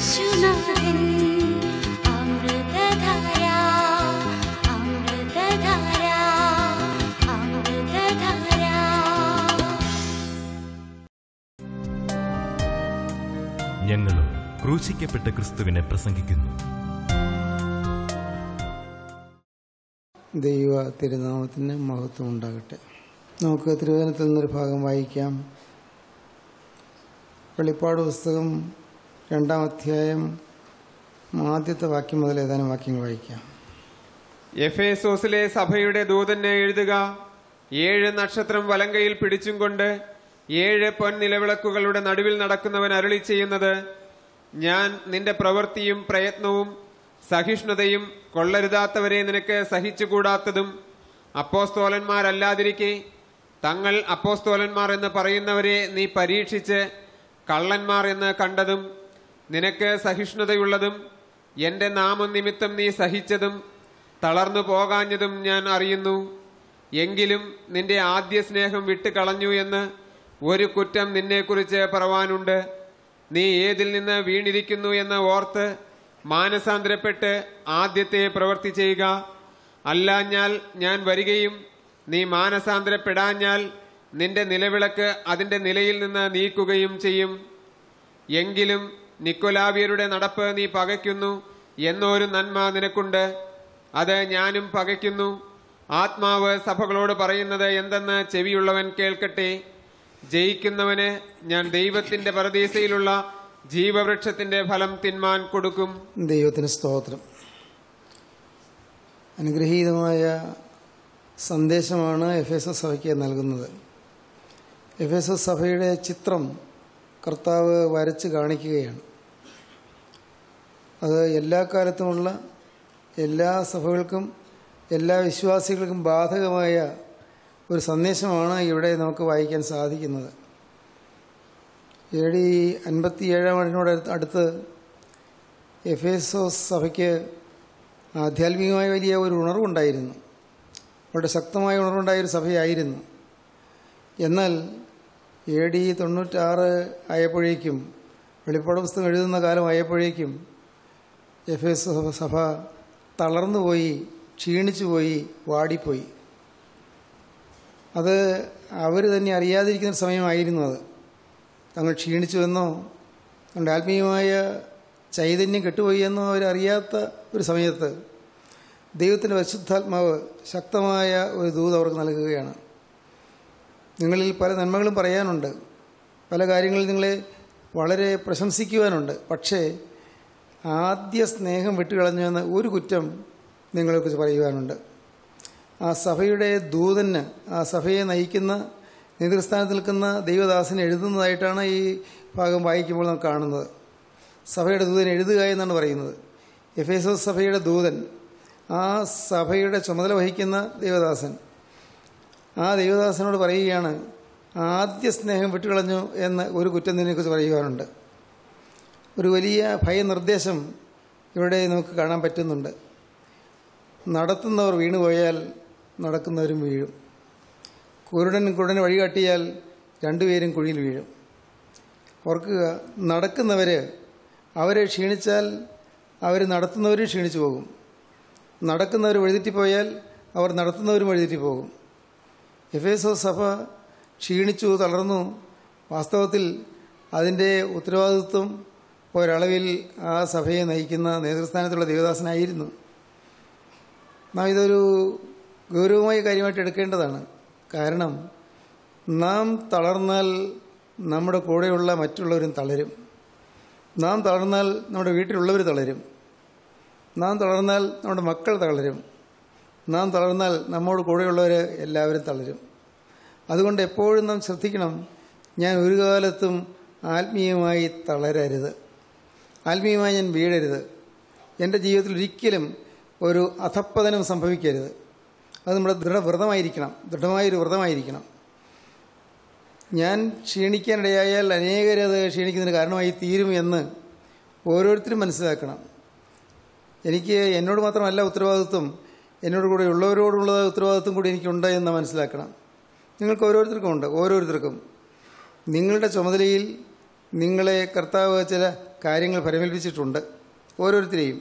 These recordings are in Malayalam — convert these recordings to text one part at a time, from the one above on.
യേശുനാഥൻ അമൃതധാര അമൃതധാര അമൃതധാര ഞങ്ങളും ക്രൂശിക്കപ്പെട്ട ക്രിസ്തുവിനെ പ്രസംഗിക്കുന്നു ദൈവ തിരുനാമത്തിന് മഹത്വം ഉണ്ടാകട്ടെ നമുക്ക് തിരുവചനത്തിൽ നിന്നൊരു ഭാഗം വായിക്കാം വെളിപ്പാട് പുസ്തകം രണ്ടാം അധ്യായം ആദ്യത്തെ വാക്യം മുതൽ ഏതാനും വാക്യങ്ങൾ വായിക്കാം എഫേസോസിലെ സഭയുടെ ദൂതനെ എഴുതുക ഏഴ് നക്ഷത്രം വലങ്കയിൽ പിടിച്ചും കൊണ്ട് ഏഴ് പൊൻനിലവിളക്കുകളുടെ നടുവിൽ നടക്കുന്നവൻ അരുളി ചെയ്യുന്നത് ഞാൻ നിന്റെ പ്രവൃത്തിയും പ്രയത്നവും സഹിഷ്ണുതയും കൊള്ളരുതാത്തവരെ നിനക്ക് സഹിച്ചുകൂടാത്തതും അപ്പോസ്തോലന്മാരല്ലാതിരിക്കെ തങ്ങൾ അപ്പോസ്തോലന്മാർ എന്ന് പറയുന്നവരെ നീ പരീക്ഷിച്ച് കള്ളന്മാർ എന്ന് കണ്ടതും നിനക്ക് സഹിഷ്ണുതയുള്ളതും എന്റെ നാമനിമിത്തം നീ സഹിച്ചതും തളർന്നു പോകാഞ്ഞതും ഞാൻ അറിയുന്നു എങ്കിലും നിന്റെ ആദ്യ സ്നേഹം വിട്ടുകളഞ്ഞു എന്ന് ഒരു കുറ്റം നിന്നെക്കുറിച്ച് പറവാനുണ്ട് നീ ഏതിൽ നിന്ന് വീണിരിക്കുന്നു എന്ന് ഓർത്ത് മാനസാന്തരപ്പെട്ട് ആദ്യത്തെ പ്രവൃത്തി ചെയ്യുക അല്ലാഞ്ഞാൽ ഞാൻ വരികയും നീ മാനസാന്തരപ്പെടാഞ്ഞാൽ നിന്റെ നിലവിളക്ക് അതിന്റെ നിലയിൽ നിന്ന് നീക്കുകയും ചെയ്യും എങ്കിലും നിക്കൊലാവിയരുടെ നടപ്പ് നീ പകയ്ക്കുന്നു എന്നൊരു നന്മ നിനക്കുണ്ട് അത് ഞാനും പകയ്ക്കുന്നു ആത്മാവ് സഭകളോട് പറയുന്നത് എന്തെന്ന് ചെവിയുള്ളവൻ കേൾക്കട്ടെ ജയിക്കുന്നവന് ഞാൻ ദൈവത്തിന്റെ പരദീസയിലുള്ള ജീവവൃക്ഷത്തിന്റെ ഫലം തിന്മാൻ കൊടുക്കും ദൈവത്തിന് സ്തോത്രം അനുഗ്രഹീതമായ സന്ദേശമാണ് എഫ് എസ് എസ് സഭയ്ക്ക് നൽകുന്നത് എഫ് എസ് എസ് സഭയുടെ ചിത്രം കർത്താവ് വരച്ച് കാണിക്കുകയാണ് അത് എല്ലാ കാലത്തുമുള്ള എല്ലാ സഭകൾക്കും എല്ലാ വിശ്വാസികൾക്കും ബാധകമായ ഒരു സന്ദേശമാണ് ഇവിടെ നമുക്ക് വായിക്കാൻ സാധിക്കുന്നത് എ ഡി അൻപത്തി ഏഴാം ആണ്ടിനോട് അടുത്ത് എഫേസോസ് സഭയ്ക്ക് ആധ്യാത്മികമായ വലിയ ഒരു ഉണർവുണ്ടായിരുന്നു വളരെ ശക്തമായ ഉണർവുണ്ടായ ഒരു സഭയായിരുന്നു എന്നാൽ എ ഡി തൊണ്ണൂറ്റാറ് ആയപ്പോഴേക്കും വെളിപ്പാട് പുസ്തകം എഴുതുന്ന കാലം ആയപ്പോഴേക്കും എഫ് എസ് സഭ തളർന്നുപോയി ക്ഷീണിച്ചു പോയി വാടിപ്പോയി അത് അവർ തന്നെ അറിയാതിരിക്കുന്ന സമയമായിരുന്നു അത് തങ്ങൾ ക്ഷീണിച്ചുവെന്നോ തങ്ങളുടെ ആത്മീയമായ ചൈതന്യം കെട്ടുപോയി എന്നോ അവരറിയാത്ത ഒരു സമയത്ത് ദൈവത്തിൻ്റെ പരിശുദ്ധാത്മാവ് ശക്തമായ ഒരു ദൂത് അവർക്ക് നൽകുകയാണ് നിങ്ങളിൽ പല നന്മകളും പറയാനുണ്ട് പല കാര്യങ്ങളിൽ നിങ്ങളെ വളരെ പ്രശംസിക്കുവാനുണ്ട് പക്ഷേ ആദ്യ സ്നേഹം വിട്ടുകളഞ്ഞു എന്ന ഒരു കുറ്റം നിങ്ങളെക്കുറിച്ച് പറയുവാനുണ്ട് ആ സഭയുടെ ദൂതന് ആ സഭയെ നയിക്കുന്ന നേതൃസ്ഥാനത്ത് നിൽക്കുന്ന ദൈവദാസന് എഴുതുന്നതായിട്ടാണ് ഈ ഭാഗം വായിക്കുമ്പോൾ നാം കാണുന്നത് സഭയുടെ ദൂതൻ എഴുതുക എന്നാണ് പറയുന്നത് എഫേസോസ് സഭയുടെ ദൂതൻ ആ സഭയുടെ ചുമതല വഹിക്കുന്ന ദൈവദാസൻ ആ ദൈവദാസനോട് പറയുകയാണ് ആദ്യ സ്നേഹം വിട്ടുകളഞ്ഞു എന്ന് ഒരു കുറ്റം നിന്നെക്കുറിച്ച് പറയുവാനുണ്ട് ഒരു വലിയ ഭയനിർദ്ദേശം ഇവിടെ നമുക്ക് കാണാൻ പറ്റുന്നുണ്ട് നടത്തുന്നവർ വീണുപോയാൽ നടക്കുന്നവരും വീഴും കുരുടൻ കുരുടന് വഴികാട്ടിയാൽ രണ്ടുപേരും കുഴിയിൽ വീഴും ഓർക്കുക നടക്കുന്നവർ അവരെ ക്ഷീണിച്ചാൽ അവർ നടത്തുന്നവരും ക്ഷീണിച്ചു പോകും നടക്കുന്നവർ വഴിതെറ്റിപ്പോയാൽ അവർ നടത്തുന്നവരും വഴിതെറ്റി പോകും എഫേസോ സഭ ക്ഷീണിച്ചു തളർന്നു വാസ്തവത്തിൽ അതിൻ്റെ ഉത്തരവാദിത്വം ഒരളവിൽ ആ സഭയെ നയിക്കുന്ന നേതൃസ്ഥാനത്തുള്ള ദേവദാസനായിരുന്നു നാം ഇതൊരു ഗൗരവമായ കാര്യമായിട്ട് എടുക്കേണ്ടതാണ് കാരണം നാം തളർന്നാൽ നമ്മുടെ കൂടെയുള്ള മറ്റുള്ളവരും തളരും നാം തളർന്നാൽ നമ്മുടെ വീട്ടിലുള്ളവർ തളരും നാം തളർന്നാൽ നമ്മുടെ മക്കൾ തളരും നാം തളർന്നാൽ നമ്മോട് കൂടെയുള്ളവർ എല്ലാവരും തളരും അതുകൊണ്ട് എപ്പോഴും നാം ശ്രദ്ധിക്കണം ഞാൻ ഒരു കാലത്തും ആത്മീയമായി തളരരുത് ആത്മീയമായി ഞാൻ വീഴരുത് എൻ്റെ ജീവിതത്തിൽ ഒരിക്കലും ഒരു അധപ്പതനം സംഭവിക്കരുത് അത് നമ്മുടെ ദൃഢവ്രതമായിരിക്കണം ദൃഢമായൊരു വ്രതമായിരിക്കണം ഞാൻ ക്ഷീണിക്കാനിടയായാൽ അനേകരത് ക്ഷീണിക്കുന്നതിന് കാരണമായി തീരും എന്ന് ഓരോരുത്തരും മനസ്സിലാക്കണം എനിക്ക് എന്നോട് മാത്രമല്ല ഉത്തരവാദിത്വം എന്നോട് കൂടെ ഉള്ളവരോടുള്ള ഉത്തരവാദിത്വം കൂടി എനിക്കുണ്ട് എന്ന് മനസ്സിലാക്കണം നിങ്ങൾക്ക് ഓരോരുത്തർക്കും ഉണ്ട് ഓരോരുത്തർക്കും നിങ്ങളുടെ ചുമതലയിൽ നിങ്ങളെ കർത്താവ് ചില കാര്യങ്ങൾ പരിമേൽപ്പിച്ചിട്ടുണ്ട് ഓരോരുത്തരെയും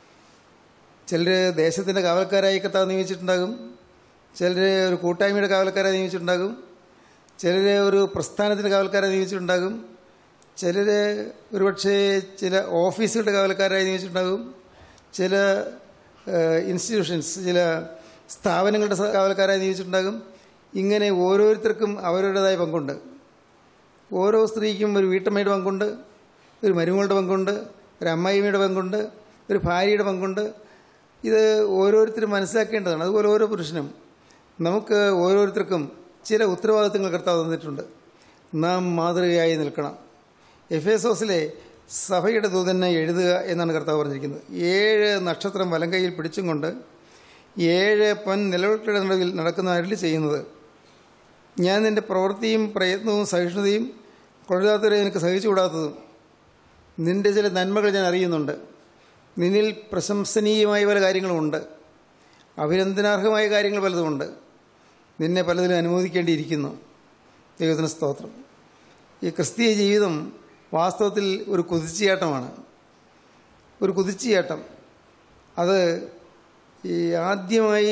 ചിലർ ദേശത്തിൻ്റെ കാവൽക്കാരായി കർത്താവ് നിയമിച്ചിട്ടുണ്ടാകും ചിലർ ഒരു കൂട്ടായ്മയുടെ കാവൽക്കാരായി നിയമിച്ചിട്ടുണ്ടാകും ചിലർ ഒരു പ്രസ്ഥാനത്തിൻ്റെ കാവൽക്കാരായി നിയമിച്ചിട്ടുണ്ടാകും ചിലർ ഒരുപക്ഷെ ചില ഓഫീസുകളുടെ കാവൽക്കാരായി നിയമിച്ചിട്ടുണ്ടാകും ചില ഇൻസ്റ്റിറ്റ്യൂഷൻസ് ചില സ്ഥാപനങ്ങളുടെ സ- കാവൽക്കാരായി നിയമിച്ചിട്ടുണ്ടാകും ഇങ്ങനെ ഓരോരുത്തർക്കും അവരുടേതായ പങ്കുണ്ട് ഓരോ സ്ത്രീക്കും ഒരു വീട്ടമ്മയുടെ പങ്കുണ്ട് ഒരു മരുമകളുടെ പങ്കുണ്ട് ഒരു അമ്മായിമ്മയുടെ പങ്കുണ്ട് ഒരു ഭാര്യയുടെ പങ്കുണ്ട് ഇത് ഓരോരുത്തരും മനസ്സിലാക്കേണ്ടതാണ് അതുപോലെ ഓരോ പുരുഷനും നമുക്ക് ഓരോരുത്തർക്കും ചില ഉത്തരവാദിത്തങ്ങൾ കർത്താവ് തന്നിട്ടുണ്ട് നാം മാതൃകയായി നിൽക്കണം എഫ് എസോസിലെ സഭയുടെ ദൂതനെ എഴുതുക എന്നാണ് കർത്താവ് പറഞ്ഞിരിക്കുന്നത് ഏഴ് നക്ഷത്രം വലം കൈയിൽ പിടിച്ചും കൊണ്ട് ഏഴ് പൊൻ നിലവിളിയുടെ നടുവിൽ നടക്കുന്ന അരളി ചെയ്യുന്നത് ഞാൻ നിന്റെ പ്രവൃത്തിയും പ്രയത്നവും സഹിഷ്ണുതയും കൊള്ളാത്തവരെ എനിക്ക് സഹിച്ചുകൂടാത്തതും നിന്റെ ചില നന്മകൾ ഞാൻ അറിയുന്നുണ്ട് നിന്നിൽ പ്രശംസനീയമായ പല കാര്യങ്ങളുമുണ്ട് അഭിനന്ദനാർഹമായ കാര്യങ്ങൾ പലതുമുണ്ട് നിന്നെ പലതിലും അനുമോദിക്കേണ്ടിയിരിക്കുന്നു ദൈവത്തിന് സ്തോത്രം ഈ ക്രിസ്തീയ ജീവിതം വാസ്തവത്തിൽ ഒരു കുതിച്ചുചാട്ടമാണ് ഒരു കുതിച്ചുചാട്ടം അത് ഈ ആദ്യമായി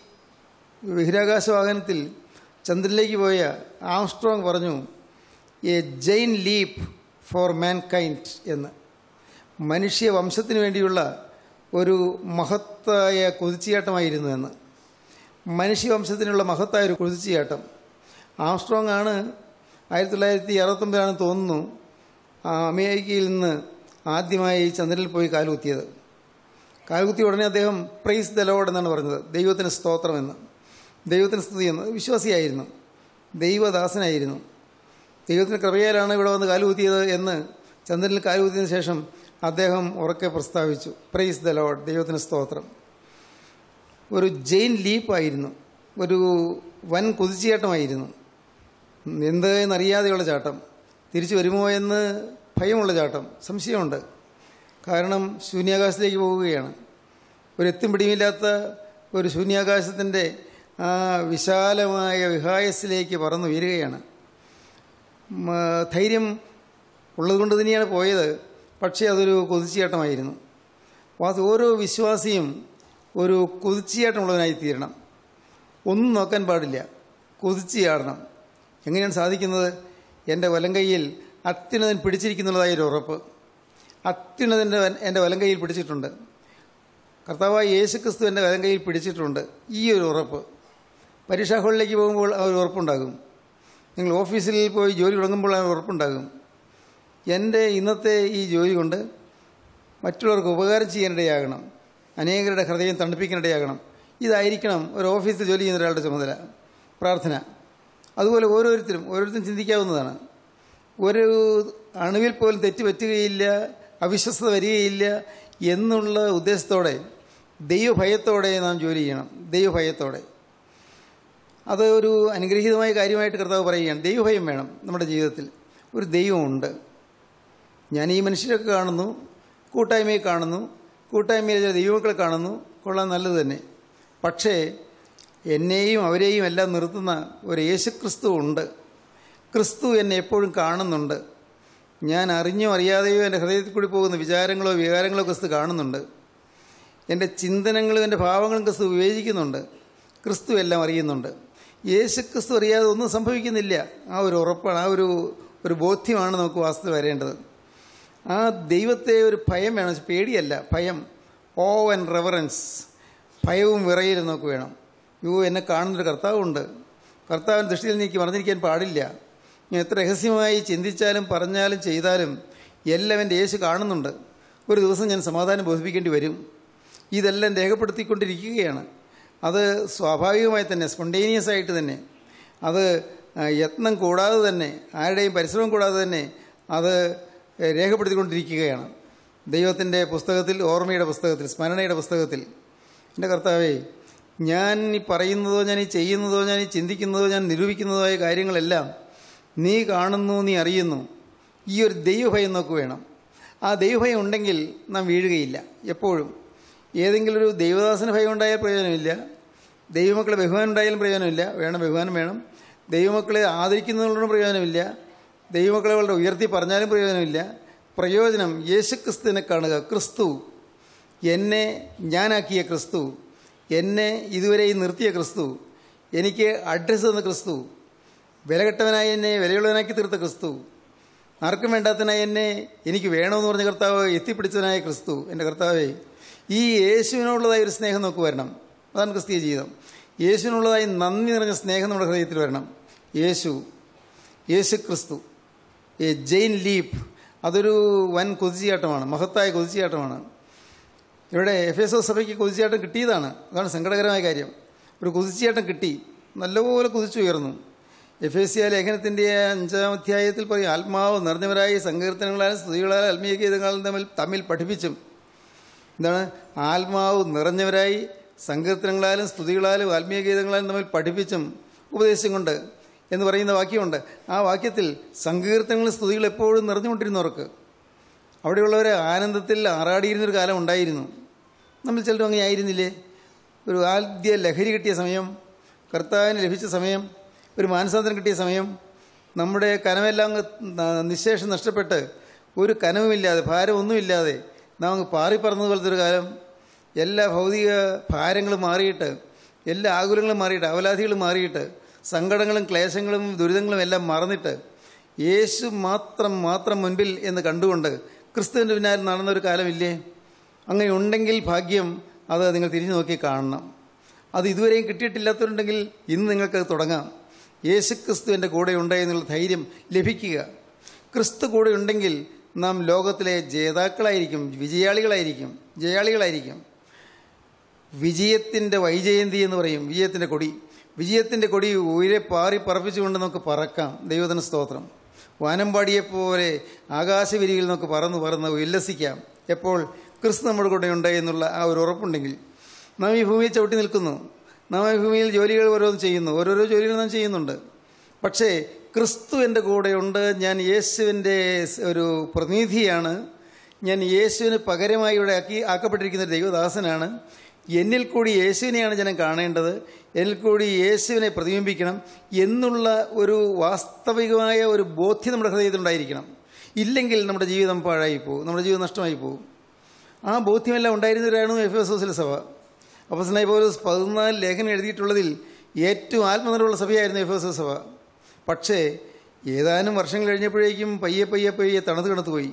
ബഹിരാകാശ വാഹനത്തിൽ ചന്ദ്രനിലേക്ക് പോയ ആംസ്ട്രോങ് പറഞ്ഞു a giant leap for mankind എന്ന് മനുഷ്യ വംശത്തിന് വേണ്ടിയുള്ള ഒരു മഹത്തായ കുതിച്ചുചാട്ടമായിരുന്നു എന്ന് മനുഷ്യവംശത്തിനുള്ള മഹത്തായ ഒരു കുതിച്ചുചാട്ടം ആംസ്ട്രോങ് ആണ് ആയിരത്തി തൊള്ളായിരത്തി അറുപത്തൊമ്പതിലാണ് തോന്നുന്നു ആ അമേരിക്കയിൽ നിന്ന് ആദ്യമായി ചന്ദ്രനിൽ പോയി കാലുകുത്തിയത് കാലുകുത്തിയ ഉടനെ അദ്ദേഹം പ്രൈസ് ദ ലോഡ് എന്നാണ് പറഞ്ഞത് ദൈവത്തിന് സ്തോത്രമെന്ന് ദൈവത്തിന് സ്തുതി എന്ന് വിശ്വാസിയായിരുന്നു ദൈവദാസനായിരുന്നു ദൈവത്തിന് കൃപയാലാണ് ഇവിടെ വന്ന് കാലുകുത്തിയത് എന്ന് ചന്ദ്രനിൽ കാലുകുത്തിയതിനു ശേഷം അദ്ദേഹം ഉറക്കെ പ്രസ്താവിച്ചു പ്രൈസ് ദ ലോഡ് ദൈവത്തിന് സ്തോത്രം ഒരു ജെയിൻ ലീപ്പായിരുന്നു ഒരു വൻ കുതിച്ചുചാട്ടമായിരുന്നു എന്ത് എന്നറിയാതെയുള്ള ചാട്ടം തിരിച്ചു വരുമോ എന്ന് ഭയമുള്ള ചാട്ടം സംശയമുണ്ട് കാരണം ശൂന്യാകാശത്തേക്ക് പോവുകയാണ് ഒരു എത്തും പിടിയുമില്ലാത്ത ഒരു ശൂന്യാകാശത്തിൻ്റെ ആ വിശാലമായ വിഹായസിലേക്ക് പറന്നു വീരുകയാണ് മ, ധൈര്യം ഉള്ളതുകൊണ്ട് തന്നെയാണ് പോയത് പക്ഷേ അതൊരു കുതിച്ചുചാട്ടമായിരുന്നു വാസ്ത- ഓരോ വിശ്വാസിയും ഒരു കുതിച്ചുചാട്ടമുള്ളവനായി തീരണം ഒന്നും നോക്കാൻ പാടില്ല കുതിച്ചു ചാടണം എങ്ങനെയാണ് സാധിക്കുന്നത് എൻ്റെ വലങ്കൈയിൽ അത്യുന്നതൻ പിടിച്ചിരിക്കുന്നുള്ളതായ ഒരു ഉറപ്പ് അത്യുന്നതൻ്റെ എൻ്റെ വലങ്കൈയിൽ പിടിച്ചിട്ടുണ്ട് കർത്താവായ യേശുക്രിസ്തു എൻ്റെ വലങ്കൈയിൽ പിടിച്ചിട്ടുണ്ട് ഈ ഒരു ഉറപ്പ് പരീക്ഷാ ഹാളിലേക്ക് പോകുമ്പോൾ ആ ഒരു ഉറപ്പുണ്ടാകും നിങ്ങൾ ഓഫീസിൽ പോയി ജോലി തുടങ്ങുമ്പോൾ ആ ഒരു ഉറപ്പുണ്ടാകും എൻ്റെ ഇന്നത്തെ ഈ ജോലി കൊണ്ട് മറ്റുള്ളവർക്ക് ഉപകാരം ചെയ്യാനിടയാകണം അനേകരുടെ ഹൃദയം തണുപ്പിക്കാനിടയാകണം ഇതായിരിക്കണം ഒരു ഓഫീസിൽ ജോലി ചെയ്യുന്ന ഒരാളുടെ ചുമതല പ്രാർത്ഥന അതുപോലെ ഓരോരുത്തരും ഓരോരുത്തരും ചിന്തിക്കാവുന്നതാണ് ഒരു അണുവിൽ പോലും തെറ്റ് പറ്റുകയില്ല അവിശ്വസ്തത വരികയില്ല എന്നുള്ള ഉദ്ദേശത്തോടെ ദൈവഭയത്തോടെ നാം ജോലി ചെയ്യണം ദൈവഭയത്തോടെ അത് ഒരു അനുഗ്രഹീതമായ കാര്യമായിട്ട് കർത്താവ് പറയുകയാണ് ദൈവഭയം വേണം നമ്മുടെ ജീവിതത്തിൽ ഒരു ദൈവമുണ്ട് ഞാൻ ഈ മനുഷ്യരൊക്കെ കാണുന്നു കൂട്ടായ്മയെ കാണുന്നു കൂട്ടായ്മയിലെ ചില ദൈവമക്കളെ കാണുന്നു കൊള്ളാൻ നല്ലത് തന്നെ പക്ഷേ എന്നെയും അവരെയും എല്ലാം നിർത്തുന്ന ഒരു യേശുക്രിസ്തു ഉണ്ട് ക്രിസ്തു എന്നെ എപ്പോഴും കാണുന്നുണ്ട് ഞാൻ അറിഞ്ഞോ അറിയാതെയോ എൻ്റെ ഹൃദയത്തിൽ കൂടി പോകുന്ന വിചാരങ്ങളോ വികാരങ്ങളോ ക്രിസ്തു കാണുന്നുണ്ട് എൻ്റെ ചിന്തനങ്ങളും എൻ്റെ ഭാവങ്ങളും ക്രിസ്തു വിവേചിക്കുന്നുണ്ട് ക്രിസ്തു എല്ലാം അറിയുന്നുണ്ട് യേശു ക്രിസ്തു അറിയാതെ ഒന്നും സംഭവിക്കുന്നില്ല ആ ഒരു ഉറപ്പാണ് ആ ഒരു ഒരു ബോധ്യമാണ് നമുക്ക് വാസ്തു വരേണ്ടത് ആ ദൈവത്തെ ഒരു ഭയം വേണം പേടിയല്ല ഭയം ഓ ആൻഡ് റെവറൻസ് ഭയവും വിറയലും നമുക്ക് വേണം യോ എന്നെ കാണുന്നൊരു കർത്താവുണ്ട് കർത്താവിൻ്റെ ദൃഷ്ടിയിൽ നീക്കി മറന്നിരിക്കാൻ പാടില്ല ഞാൻ എത്ര രഹസ്യമായി ചിന്തിച്ചാലും പറഞ്ഞാലും ചെയ്താലും എല്ലാം എൻ്റെ യേശു കാണുന്നുണ്ട് ഒരു ദിവസം ഞാൻ സമാധാനം ബോധിപ്പിക്കേണ്ടി വരും ഇതെല്ലാം രേഖപ്പെടുത്തിക്കൊണ്ടിരിക്കുകയാണ് അത് സ്വാഭാവികമായി തന്നെ സ്പോണ്ടേനിയസ് ആയിട്ട് തന്നെ അത് ആ, യത്നം കൂടാതെ തന്നെ ആരുടെയും പരിശ്രമം കൂടാതെ തന്നെ അത് രേഖപ്പെടുത്തിക്കൊണ്ടിരിക്കുകയാണ് ദൈവത്തിൻ്റെ പുസ്തകത്തിൽ ഓർമ്മയുടെ പുസ്തകത്തിൽ സ്മരണയുടെ പുസ്തകത്തിൽ എൻ്റെ കർത്താവേ ഞാൻ ഈ പറയുന്നതോ ഞാൻ ഈ ചെയ്യുന്നതോ ഞാൻ ഈ ചിന്തിക്കുന്നതോ ഞാൻ നിരൂപിക്കുന്നതോ ആയ കാര്യങ്ങളെല്ലാം നീ കാണുന്നു നീ അറിയുന്നു ഈ ഒരു ദൈവഭയം നോക്ക് വേണം ആ ദൈവഭയം ഉണ്ടെങ്കിൽ നാം വീഴുകയില്ല എപ്പോഴും ഏതെങ്കിലും ഒരു ദൈവദാസന് ഭയം ഉണ്ടായാൽ പ്രയോജനമില്ല ദൈവമക്കളെ ബഹുമാനം ഉണ്ടായാലും പ്രയോജനമില്ല വേണം ബഹുമാനം വേണം ദൈവമക്കളെ ആദരിക്കുന്നതുകൊണ്ടും പ്രയോജനമില്ല ദൈവമക്കളെ വളരെ ഉയർത്തി പറഞ്ഞാലും പ്രയോജനമില്ല പ്രയോജനം യേശുക്രിസ്തുവിനെ കാണുക ക്രിസ്തു എന്നെ ഞാനാക്കിയ ക്രിസ്തു എന്നെ ഇതുവരെ ഈ നിർത്തിയ ക്രിസ്തു എനിക്ക് അഡ്രസ്സ് തന്ന ക്രിസ്തു വിലകെട്ടവനായി എന്നെ വിലയുള്ളവനാക്കി തീർത്ത ക്രിസ്തു ആർക്കും വേണ്ടാത്തനായി എന്നെ എനിക്ക് വേണമെന്ന് പറഞ്ഞ കർത്താവ് എത്തിപ്പിടിച്ചവനായ ക്രിസ്തു എൻ്റെ കർത്താവേ ഈ യേശുവിനോടുള്ളതായ ഒരു സ്നേഹം നമുക്ക് വരണം അതാണ് ക്രിസ്തീയ ജീവിതം യേശുവിനുള്ളതായി നന്ദി നിറഞ്ഞ സ്നേഹം നമ്മുടെ ഹൃദയത്തിൽ വരണം യേശു യേശു ക്രിസ്തു എ ജെയിൻ ലീപ്പ് അതൊരു വൻ കുതിച്ചാട്ടമാണ് മഹത്തായ കുതിച്ചാട്ടമാണ് ഇവിടെ എഫ് എസ് ഒ സഭയ്ക്ക് കുതിച്ചാട്ടം കിട്ടിയതാണ് അതാണ് സങ്കടകരമായ കാര്യം ഒരു കുതിച്ചാട്ടം കിട്ടി നല്ലപോലെ കുതിച്ചുയർന്നു എഫ് എസ് സി ലേഖനത്തിൻ്റെ അഞ്ചാം അധ്യായത്തിൽ പറയും ആത്മാവ് നിറഞ്ഞവരായി സങ്കീർത്തനങ്ങളാലും സ്തുതികളാലും ആത്മീയ ഗീതങ്ങളും തമ്മിൽ തമ്മിൽ പഠിപ്പിച്ചും എന്താണ് ആത്മാവ് നിറഞ്ഞവരായി സങ്കീർത്തനങ്ങളാലും സ്തുതികളാലും ആത്മീയ ഗീതങ്ങളാലും തമ്മിൽ പഠിപ്പിച്ചും ഉപദേശം കൊണ്ട് എന്ന് പറയുന്ന വാക്യമുണ്ട് ആ വാക്യത്തിൽ സങ്കീർത്തനങ്ങളും സ്തുതികൾ എപ്പോഴും നിറഞ്ഞുകൊണ്ടിരുന്നവർക്ക് അവിടെയുള്ളവരെ ആനന്ദത്തിൽ ആറാടിയിരുന്നൊരു കാലം ഉണ്ടായിരുന്നു നമ്മൾ ചിലരും അങ്ങനെ ആയിരുന്നില്ലേ ഒരു ആദ്യ ലഹരി കിട്ടിയ സമയം കർത്താവിന് ലഭിച്ച സമയം ഒരു മാനസാന്തരം കിട്ടിയ സമയം നമ്മുടെ കനമെല്ലാം അങ്ങ് ന- നിശേഷം നഷ്ടപ്പെട്ട് ഒരു കനവുമില്ലാതെ ഭാരമൊന്നുമില്ലാതെ നാം അങ്ങ് പാറിപ്പറന്നതുപോലത്തെ ഒരു കാലം എല്ലാ ഭൗതിക ഭാരങ്ങളും മാറിയിട്ട് എല്ലാ ആകുലങ്ങളും മാറിയിട്ട് അവലാധികളും മാറിയിട്ട് സങ്കടങ്ങളും ക്ലേശങ്ങളും ദുരിതങ്ങളും എല്ലാം മറന്നിട്ട് യേശു മാത്രം മാത്രം മുൻപിൽ എന്ന് കണ്ടുകൊണ്ട് ക്രിസ്തുവിൻ്റെ പിന്നാലെ നടന്ന ഒരു കാലമില്ലേ അങ്ങനെ ഉണ്ടെങ്കിൽ ഭാഗ്യം അത് നിങ്ങൾ തിരിഞ്ഞു നോക്കി കാണണം അത് ഇതുവരെയും കിട്ടിയിട്ടില്ലാത്തവരുണ്ടെങ്കിൽ ഇന്ന് നിങ്ങൾക്കത് തുടങ്ങാം യേശു ക്രിസ്തു എൻ്റെ കൂടെ ഉണ്ട് എന്നുള്ള ധൈര്യം ലഭിക്കുക ക്രിസ്തു കൂടെ ഉണ്ടെങ്കിൽ നാം ലോകത്തിലെ ജേതാക്കളായിരിക്കും വിജയാളികളായിരിക്കും ജയാളികളായിരിക്കും വിജയത്തിൻ്റെ വൈജയന്തി എന്ന് പറയും വിജയത്തിൻ്റെ കൊടി വിജയത്തിൻ്റെ കൊടി ഉയരെ പാറി പറപ്പിച്ചുകൊണ്ട് നമുക്ക് പറക്കാം ദൈവത്തിന് സ്തോത്രം വാനമ്പാടിയെപ്പോലെ ആകാശവിരിയിൽ നമുക്ക് പറന്ന് പറന്ന് ഉല്ലസിക്കാം എപ്പോൾ ക്രിസ്തു നമ്മുടെ കൂടെ ഉണ്ട് എന്നുള്ള ആ ഒരു ഉറപ്പുണ്ടെങ്കിൽ നാം ഈ ഭൂമിയിൽ ചവിട്ടി നിൽക്കുന്നു നാം ഈ ഭൂമിയിൽ ജോലികൾ ഓരോന്നും ചെയ്യുന്നു ഓരോരോ ജോലികൾ നാം ചെയ്യുന്നുണ്ട് പക്ഷേ ക്രിസ്തു എൻ്റെ കൂടെയുണ്ട് ഞാൻ യേശുവിൻ്റെ ഒരു പ്രതിനിധിയാണ് ഞാൻ യേശുവിന് പകരമായി ഇവിടെ ആക്കി ആക്കപ്പെട്ടിരിക്കുന്ന ഒരു ദൈവദാസനാണ് എന്നിൽ കൂടി യേശുവിനെയാണ് ജനം കാണേണ്ടത് എന്നിൽ കൂടി യേശുവിനെ പ്രതിബിംബിക്കണം എന്നുള്ള ഒരു വാസ്തവികമായ ഒരു ബോധ്യം നമ്മുടെ ഹൃദയത്തിലുണ്ടായിരിക്കണം ഇല്ലെങ്കിൽ നമ്മുടെ ജീവിതം പാഴായി പോകും നമ്മുടെ ജീവിതം നഷ്ടമായി പോകും ആ ബോധ്യമെല്ലാം ഉണ്ടായിരുന്നവരാണ് എഫ് എസ് എസിലെ സഭ അപ്പസനായി പോലും പതിനാല് ലേഖനം എഴുതിയിട്ടുള്ളതിൽ ഏറ്റവും ആത്മനിർഭരമുള്ള സഭയായിരുന്നു എഫ് എസ് സഭ പക്ഷേ ഏതാനും വർഷങ്ങൾ കഴിഞ്ഞപ്പോഴേക്കും പയ്യെ പയ്യെ പയ്യെ തണുത്ത് കണത്ത് പോയി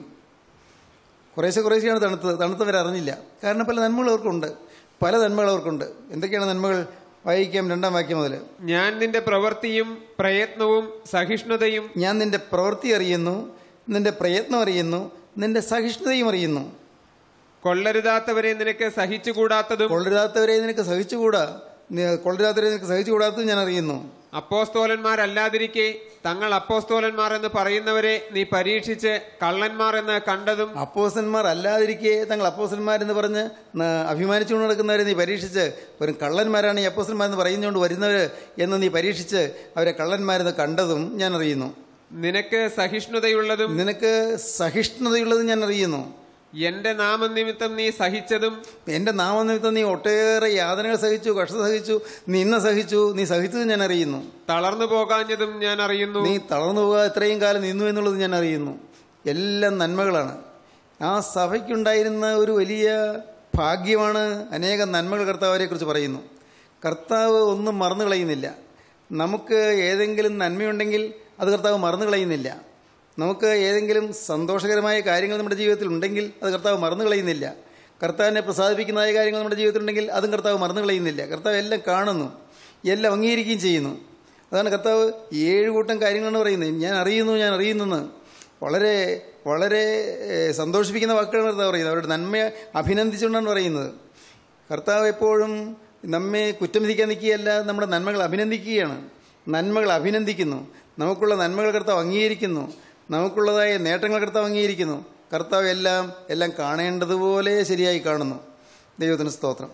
കുറേശ്ശെ കുറേശ്ശെയാണ് തണുത്തത് തണുത്തവരറിഞ്ഞില്ല കാരണം പല നന്മകൾ അവർക്കുണ്ട് പല നന്മകൾ അവർക്കുണ്ട് എന്തൊക്കെയാണ് നന്മകൾ വായിക്കാം രണ്ടാം വാക്യം മുതൽ ഞാൻ നിന്റെ പ്രവൃത്തിയും പ്രയത്നവും സഹിഷ്ണുതയും ഞാൻ നിന്റെ പ്രവൃത്തി അറിയുന്നു നിന്റെ പ്രയത്നം അറിയുന്നു നിന്റെ സഹിഷ്ണുതയും അറിയുന്നു കൊള്ളരുതാത്തവരെ നിനക്ക് സഹിച്ചുകൂടാത്തതും കൊള്ളരുതാത്തവരെ നിനക്ക് സഹിച്ചുകൂടാ നീ- കൊള്ളരുതാത്തവരെ നിനക്ക് സഹിച്ചുകൂടാത്തതും ഞാൻ അറിയുന്നു അപ്പോസ്തോലന്മാരല്ലാതിരിക്കെ തങ്ങൾ അപ്പോസ്തോലന്മാർ എന്ന് പറയുന്നവരെ നീ പരീക്ഷിച്ച് കള്ളന്മാർ എന്ന് കണ്ടതും അപ്പോസന്മാർ അല്ലാതിരിക്കെ തങ്ങൾ അപ്പോസന്മാരെന്ന് പറഞ്ഞ് ന- അഭിമാനിച്ചുകൊണ്ട് നടക്കുന്നവരെ നീ പരീക്ഷിച്ച് ഒരു കള്ളന്മാരാണ് ഈ അപ്പോസന്മാരെന്ന് പറയുന്നതുകൊണ്ട് വരുന്നവർ എന്ന് നീ പരീക്ഷിച്ച് അവരെ കള്ളന്മാരെന്ന് കണ്ടതും ഞാൻ അറിയുന്നു നിനക്ക് സഹിഷ്ണുതയുള്ളതും നിനക്ക് സഹിഷ്ണുതയുള്ളതും ഞാൻ അറിയുന്നു എന്റെ നാമനിമിത്തം നീ സഹിച്ചതും എൻ്റെ നാമനിമിത്തം നീ ഒട്ടേറെ യാതനകൾ സഹിച്ചു കഷ്ടത സഹിച്ചു നിന്ന സഹിച്ചു നീ സഹിച്ചത് ഞാൻ അറിയുന്നു തളർന്നു പോകാഞ്ഞതും ഞാൻ അറിയുന്നു നീ തളർന്നു പോകാതെ ഇത്രയും കാലം നിന്നു എന്നുള്ളത് ഞാൻ അറിയുന്നു എല്ലാം നന്മകളാണ് ആ സഭയ്ക്കുണ്ടായിരുന്ന ഒരു വലിയ ഭാഗ്യമാണ് അനേകം നന്മകൾ കർത്താവരെ കുറിച്ച് പറയുന്നു കർത്താവ് ഒന്നും മറന്നു കളയുന്നില്ല നമുക്ക് ഏതെങ്കിലും നന്മയുണ്ടെങ്കിൽ അത് കർത്താവ് മറന്നു കളയുന്നില്ല നമുക്ക് ഏതെങ്കിലും സന്തോഷകരമായ കാര്യങ്ങൾ നമ്മുടെ ജീവിതത്തിൽ ഉണ്ടെങ്കിൽ അത് കർത്താവ് മറന്നു കളയുന്നില്ല കർത്താവിനെ പ്രസാദിപ്പിക്കുന്നതായ കാര്യങ്ങൾ നമ്മുടെ ജീവിതത്തിലുണ്ടെങ്കിൽ അതും കർത്താവ് മറന്നു കളയുന്നില്ല കർത്താവ് എല്ലാം കാണുന്നു എല്ലാം അംഗീകരിക്കുകയും ചെയ്യുന്നു അതാണ് കർത്താവ് ഏഴ് കൂട്ടം കാര്യങ്ങളാണ് പറയുന്നത് ഞാൻ അറിയുന്നു ഞാൻ അറിയുന്നെന്ന് വളരെ വളരെ ഏഹ്, സന്തോഷിപ്പിക്കുന്ന വാക്കുകളാണ് കർത്താവ് പറയുന്നത് അവരുടെ നന്മയെ അഭിനന്ദിച്ചുകൊണ്ടാണ് പറയുന്നത് കർത്താവ് എപ്പോഴും നമ്മെ കുറ്റം വിധിക്കാൻ നിൽക്കുകയല്ല നമ്മുടെ നന്മകൾ അഭിനന്ദിക്കുകയാണ് നന്മകൾ അഭിനന്ദിക്കുന്നു നമുക്കുള്ള നന്മകൾ കർത്താവ് അംഗീകരിക്കുന്നു നമുക്കുള്ളതായ നേട്ടങ്ങൾ കർത്താവ് അംഗീകരിക്കുന്നു കർത്താവ് എല്ലാം എല്ലാം കാണേണ്ടതുപോലെ ശരിയായി കാണുന്നു ദൈവത്തിന് സ്തോത്രം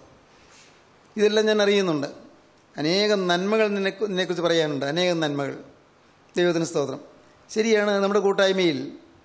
ഇതെല്ലാം ഞാൻ അറിയുന്നുണ്ട് അനേകം നന്മകൾ നിന്നെ നിന്നെക്കുറിച്ച് പറയാനുണ്ട് അനേകം നന്മകൾ ദൈവത്തിന് സ്തോത്രം ശരിയാണ് നമ്മുടെ കൂട്ടായ്മയിൽ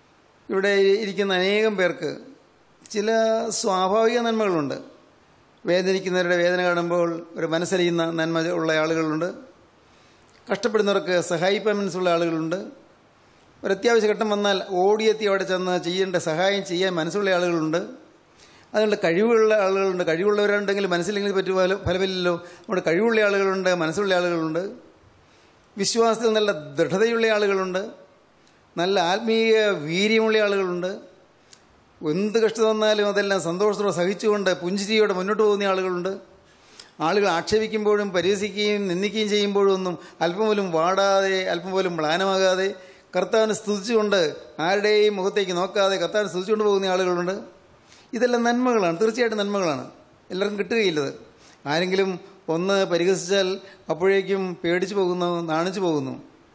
ഇവിടെ ഇരിക്കുന്ന അനേകം പേർക്ക് ചില സ്വാഭാവിക നന്മകളുണ്ട് വേദനിക്കുന്നവരുടെ വേദന കാണുമ്പോൾ ഒരു മനസ്സറിയുന്ന നന്മ ഉള്ള ആളുകളുണ്ട് കഷ്ടപ്പെടുന്നവർക്ക് സഹായിപ്പാൻ മനസ്സുള്ള ആളുകളുണ്ട് ഒരു അത്യാവശ്യ ഘട്ടം വന്നാൽ ഓടിയെത്തി അവിടെ ചെന്ന് ചെയ്യേണ്ട സഹായം ചെയ്യാൻ മനസ്സുള്ള ആളുകളുണ്ട് അതുകൊണ്ട് കഴിവുള്ള ആളുകളുണ്ട് കഴിവുള്ളവരുണ്ടെങ്കിൽ മനസ്സില്ലെങ്കിൽ പറ്റു ഫല- ഫലമില്ലല്ലോ നമ്മുടെ കഴിവുള്ള ആളുകളുണ്ട് മനസ്സുള്ള ആളുകളുണ്ട് വിശ്വാസത്തിൽ നല്ല ദൃഢതയുള്ള ആളുകളുണ്ട് നല്ല ആത്മീയ വീര്യമുള്ള ആളുകളുണ്ട് എന്ത് കഷ്ടം വന്നാലും അതെല്ലാം സന്തോഷത്തോടെ സഹിച്ചുകൊണ്ട് പുഞ്ചിരിയോടെ മുന്നോട്ട് പോകുന്ന ആളുകളുണ്ട് ആളുകൾ ആക്ഷേപിക്കുമ്പോഴും പരിഹസിക്കുകയും നിന്ദിക്കുകയും ചെയ്യുമ്പോഴും ഒന്നും അല്പം പോലും വാടാതെ അല്പം പോലും മ്ലാനമാകാതെ കർത്താവിനെ സ്തുതിച്ചുകൊണ്ട് ആരുടെയും മുഖത്തേക്ക് നോക്കാതെ കർത്താവിനെ സ്തുതിച്ചുകൊണ്ട് പോകുന്ന ആളുകളുണ്ട് ഇതെല്ലാം നന്മകളാണ് തീർച്ചയായിട്ടും നന്മകളാണ് എല്ലാവർക്കും കിട്ടുകയില്ലത് ആരെങ്കിലും ഒന്ന് പരിഹസിച്ചാൽ അപ്പോഴേക്കും പേടിച്ചു പോകുന്നു നാണിച്ചു പോകുന്നു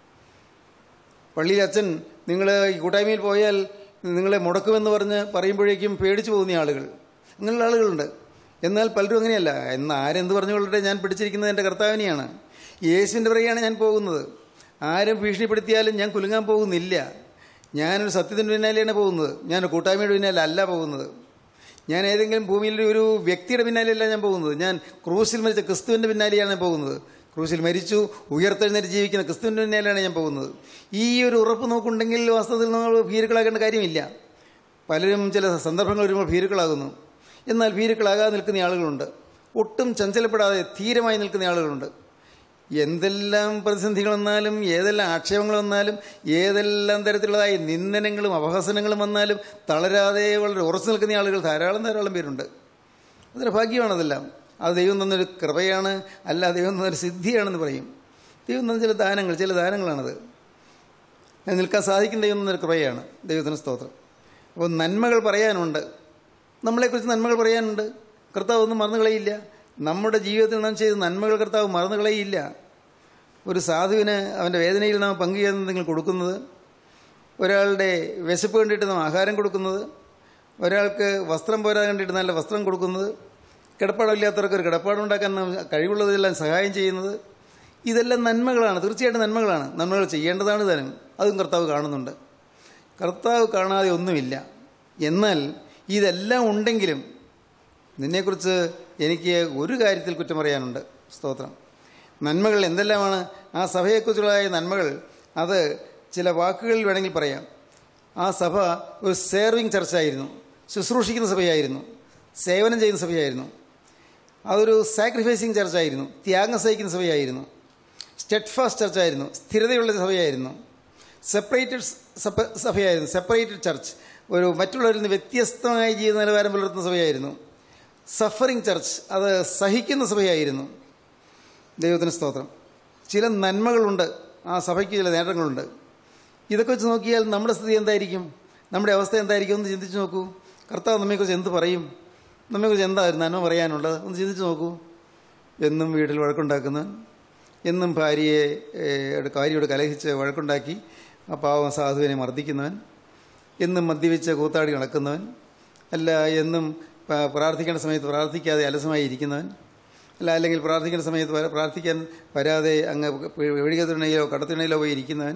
പള്ളിയിൽ അച്ഛൻ നിങ്ങൾ ഈ കൂട്ടായ്മയിൽ പോയാൽ നിങ്ങളെ മുടക്കുമെന്ന് പറഞ്ഞ് പറയുമ്പോഴേക്കും പേടിച്ചു പോകുന്ന ആളുകൾ അങ്ങനെയുള്ള ആളുകളുണ്ട് എന്നാൽ പലരും അങ്ങനെയല്ല എന്ന് ആരെന്ത് പറഞ്ഞുകൊള്ളട്ടെ ഞാൻ പിടിച്ചിരിക്കുന്നത് എൻ്റെ കർത്താവിനെയാണ് യേശുവിൻ്റെ പിറകെയാണ് ഞാൻ പോകുന്നത് ആരും ഭീഷണിപ്പെടുത്തിയാലും ഞാൻ കുലുങ്ങാൻ പോകുന്നില്ല ഞാനൊരു സത്യത്തിൻ്റെ പിന്നാലെയാണ് പോകുന്നത് ഞാൻ കൂട്ടായ്മയുടെ പിന്നാലെ അല്ല പോകുന്നത് ഞാൻ ഏതെങ്കിലും ഭൂമിയിലെ ഒരു വ്യക്തിയുടെ പിന്നാലെയല്ല ഞാൻ പോകുന്നത് ഞാൻ ക്രൂസിൽ മരിച്ച ക്രിസ്തുവിൻ്റെ പിന്നാലെയാണ് ഞാൻ പോകുന്നത് ക്രൂസിൽ മരിച്ചു ഉയർത്തെഴുന്നേറ്റ് ജീവിക്കുന്ന ക്രിസ്തുവിൻ്റെ പിന്നാലെയാണ് ഞാൻ പോകുന്നത് ഈ ഒരു ഉറപ്പ് നോക്കുന്നുണ്ടെങ്കിൽ വാസ്തവത്തിൽ നമ്മൾ ഭീരുക്കളാകേണ്ട കാര്യമില്ല പലരും ചില സന്ദർഭങ്ങൾ വരുമ്പോൾ ഭീരുക്കളാകുന്നു എന്നാൽ ഭീരുക്കളാകാതെ നിൽക്കുന്ന ആളുകളുണ്ട് ഒട്ടും ചഞ്ചലപ്പെടാതെ ധീരമായി നിൽക്കുന്ന ആളുകളുണ്ട് എന്തെല്ലാം പ്രതിസന്ധികൾ വന്നാലും ഏതെല്ലാം ആക്ഷേപങ്ങൾ വന്നാലും ഏതെല്ലാം തരത്തിലുള്ളതായ നിന്ദനങ്ങളും അപഹസനങ്ങളും വന്നാലും തളരാതെ വളരെ ഉറച്ചു നിൽക്കുന്ന ആളുകൾ ധാരാളം ധാരാളം പേരുണ്ട് അതൊരു ഭാഗ്യമാണ് അതെല്ലാം അത് ദൈവം തന്നൊരു കൃപയാണ് അല്ല ദൈവം തന്നൊരു സിദ്ധിയാണെന്ന് പറയും ദൈവം തന്ന ചില ദാനങ്ങൾ ചില ദാനങ്ങളാണത് ഞാൻ നിൽക്കാൻ സാധിക്കുന്ന ദൈവം തന്നൊരു കൃപയാണ് ദൈവത്തിന് സ്തോത്രം അപ്പോൾ നന്മകൾ പറയാനുണ്ട് നമ്മളെക്കുറിച്ച് നന്മകൾ പറയാനുണ്ട് കർത്താവ് ഒന്നും മറന്നു കളയില്ല നമ്മുടെ ജീവിതത്തിൽ നാം ചെയ്ത നന്മകൾ കർത്താവ് മറന്നു കളയില്ല ഒരു സാധുവിന് അവൻ്റെ വേദനയിൽ നാം പങ്കുചേർന്ന് നിങ്ങൾ കൊടുക്കുന്നത് ഒരാളുടെ വിശപ്പ് കണ്ടിട്ട് നാം ആഹാരം കൊടുക്കുന്നത് ഒരാൾക്ക് വസ്ത്രം പോരാതെ കണ്ടിട്ട് നല്ല വസ്ത്രം കൊടുക്കുന്നത് കിടപ്പാടമില്ലാത്തവർക്ക് ഒരു കിടപ്പാടുണ്ടാക്കാൻ നാം കഴിവുള്ളതെല്ലാം സഹായം ചെയ്യുന്നത് ഇതെല്ലാം നന്മകളാണ് തീർച്ചയായിട്ടും നന്മകളാണ് നന്മകൾ ചെയ്യേണ്ടതാണ് താനും അതും കർത്താവ് കാണുന്നുണ്ട് കർത്താവ് കാണാതെ ഒന്നുമില്ല എന്നാൽ ഇതെല്ലാം ഉണ്ടെങ്കിലും നിന്നെക്കുറിച്ച് എനിക്ക് ഒരു കാര്യത്തിൽ കുറ്റം പറയാനുണ്ട് സ്തോത്രം നന്മകൾ എന്തെല്ലാമാണ് ആ സഭയെക്കുറിച്ചുള്ള നന്മകൾ അത് ചില വാക്കുകളിൽ വേണമെങ്കിൽ പറയാം ആ സഭ ഒരു സേർവിങ് ചർച്ചായിരുന്നു ശുശ്രൂഷിക്കുന്ന സഭയായിരുന്നു സേവനം ചെയ്യുന്ന സഭയായിരുന്നു അതൊരു സാക്രിഫൈസിങ് ചർച്ചായിരുന്നു ത്യാഗം സഹിക്കുന്ന സഭയായിരുന്നു സ്റ്റെഡ് ഫാസ്റ്റ് ചർച്ചായിരുന്നു സ്ഥിരതയുള്ള സഭയായിരുന്നു സെപ്പറേറ്റഡ് സഭയായിരുന്നു സെപ്പറേറ്റഡ് ചർച്ച് ഒരു മറ്റുള്ളവരിൽ നിന്ന് വ്യത്യസ്തമായ ജീവിത നിലവാരം പുലർത്തുന്ന സഭയായിരുന്നു സഫറിങ് ചർച്ച് അത് സഹിക്കുന്ന സഭയായിരുന്നു ദൈവത്തിന് സ്തോത്രം ചില നന്മകളുണ്ട് ആ സഭയ്ക്ക് ചില നേട്ടങ്ങളുണ്ട് ഇതൊക്കെ വെച്ച് നോക്കിയാൽ നമ്മുടെ സ്ഥിതി എന്തായിരിക്കും നമ്മുടെ അവസ്ഥ എന്തായിരിക്കും ഒന്ന് ചിന്തിച്ച് നോക്കൂ കർത്താവ് നമ്മെക്കുറിച്ച് എന്ത് പറയും നമ്മെക്കുറിച്ച് എന്താ ഒരു നന്മ പറയാനുള്ളത് ഒന്ന് ചിന്തിച്ച് നോക്കൂ എന്നും വീട്ടിൽ വഴക്കുണ്ടാക്കുന്നവൻ എന്നും ഭാര്യയെ ഏഹ്, ഭാര്യയോട് കലഹിച്ച് വഴക്കുണ്ടാക്കി ആ പാവം സാധുവിനെ മർദ്ദിക്കുന്നവൻ എന്നും മദ്യപിച്ച് കൂത്താടി നടക്കുന്നവൻ അല്ല എന്നും പ- പ്രാർത്ഥിക്കേണ്ട സമയത്ത് പ്രാർത്ഥിക്കാതെ അലസമായി ഇരിക്കുന്നവൻ അല്ല അല്ലെങ്കിൽ പ്രാർത്ഥിക്കേണ്ട സമയത്ത് വര- പ്രാർത്ഥിക്കാൻ വരാതെ അങ്ങ് വെടികത്തിണയിലോ കടത്തിണയിലോ പോയി ഇരിക്കുന്നവൻ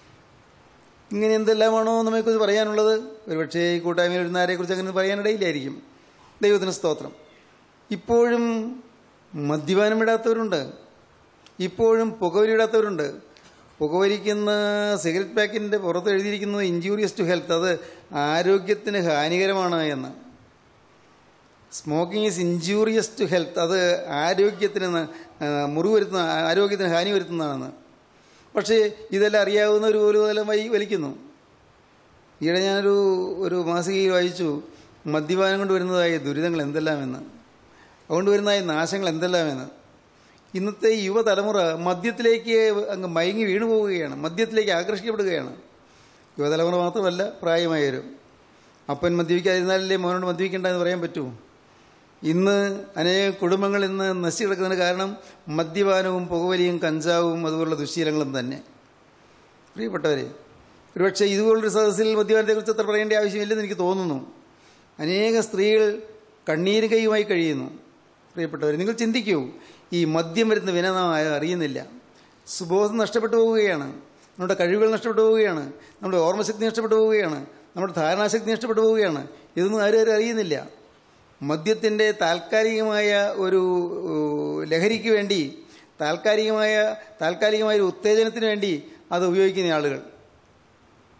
ഇങ്ങനെ എന്തെല്ലാമാണോ നമ്മെക്കുറിച്ച് പറയാനുള്ളത് ഒരുപക്ഷേ ഈ കൂട്ടായ്മയിൽ വരുന്നവരെക്കുറിച്ച് അങ്ങനെ പറയാനിടയില്ലായിരിക്കും ദൈവത്തിന് സ്തോത്രം ഇപ്പോഴും മദ്യപാനം ഇടാത്തവരുണ്ട് ഇപ്പോഴും പുകവലിയിടാത്തവരുണ്ട് പുകവലിക്കുന്ന സിഗരറ്റ് പാക്കിൻ്റെ പുറത്ത് എഴുതിയിരിക്കുന്നത് ഇഞ്ചൂറിയസ് ടു ഹെൽത്ത് അത് ആരോഗ്യത്തിന് ഹാനികരമാണ് എന്ന് smoking is injurious to health അത് ആരോഗ്യത്തിന് ന- ആ, മുറിവ് വരുത്തുന്ന ആരോഗ്യത്തിന് ഹാനി വരുത്തുന്നതാണെന്ന് പക്ഷേ ഇതെല്ലാം അറിയാവുന്നവർ പോലും ഇതെല്ലാം വൈ വലിക്കുന്നു ഈയിടെ ഞാനൊരു ഒരു മാസികയിൽ വായിച്ചു മദ്യപാനം കൊണ്ട് വരുന്നതായ ദുരിതങ്ങൾ എന്തെല്ലാമെന്ന് അതുകൊണ്ട് വരുന്നതായ നാശങ്ങൾ എന്തെല്ലാമെന്ന് ഇന്നത്തെ യുവതലമുറ മദ്യത്തിലേക്ക് അങ്ങ് മയങ്ങി വീണു പോവുകയാണ് മദ്യത്തിലേക്ക് ആകർഷിക്കപ്പെടുകയാണ് യുവതലമുറ മാത്രമല്ല പ്രായമായവരും അപ്പൻ മദ്യപിക്കാതിരുന്നാലല്ലേ മോനോട് മദ്യപിക്കേണ്ട എന്ന് പറയാൻ പറ്റുമോ ഇന്ന് അനേകം കുടുംബങ്ങൾ ഇന്ന് നശിച്ചു കിടക്കുന്നതിന് കാരണം മദ്യപാനവും പുകവലിയും കഞ്ചാവും അതുപോലുള്ള ദുശ്ശീലങ്ങളും തന്നെ പ്രിയപ്പെട്ടവരെ ഒരുപക്ഷെ ഇതുപോലൊരു സദസ്സിൽ മദ്യപാനത്തെക്കുറിച്ച് അത്ര പറയേണ്ട ആവശ്യമില്ലെന്ന് എനിക്ക് തോന്നുന്നു അനേകം സ്ത്രീകൾ കണ്ണീര് കൈയുമായി കഴിയുന്നു പ്രിയപ്പെട്ടവർ നിങ്ങൾ ചിന്തിക്കൂ ഈ മദ്യം വരുന്ന വിന നാം ആരും അറിയുന്നില്ല സുബോധം നഷ്ടപ്പെട്ടു പോവുകയാണ് നമ്മുടെ കഴിവുകൾ നഷ്ടപ്പെട്ടു പോവുകയാണ് നമ്മുടെ ഓർമ്മശക്തി നഷ്ടപ്പെട്ടു പോവുകയാണ് നമ്മുടെ ധാരണാശക്തി നഷ്ടപ്പെട്ടു പോവുകയാണ് ഇതൊന്നും ആരും ആരും അറിയുന്നില്ല മദ്യത്തിൻ്റെ താൽക്കാലികമായ ഒരു ഏഹ്, ലഹരിക്ക് വേണ്ടി താൽക്കാലികമായ താൽക്കാലികമായ ഒരു ഉത്തേജനത്തിന് വേണ്ടി അത് ഉപയോഗിക്കുന്ന ആളുകൾ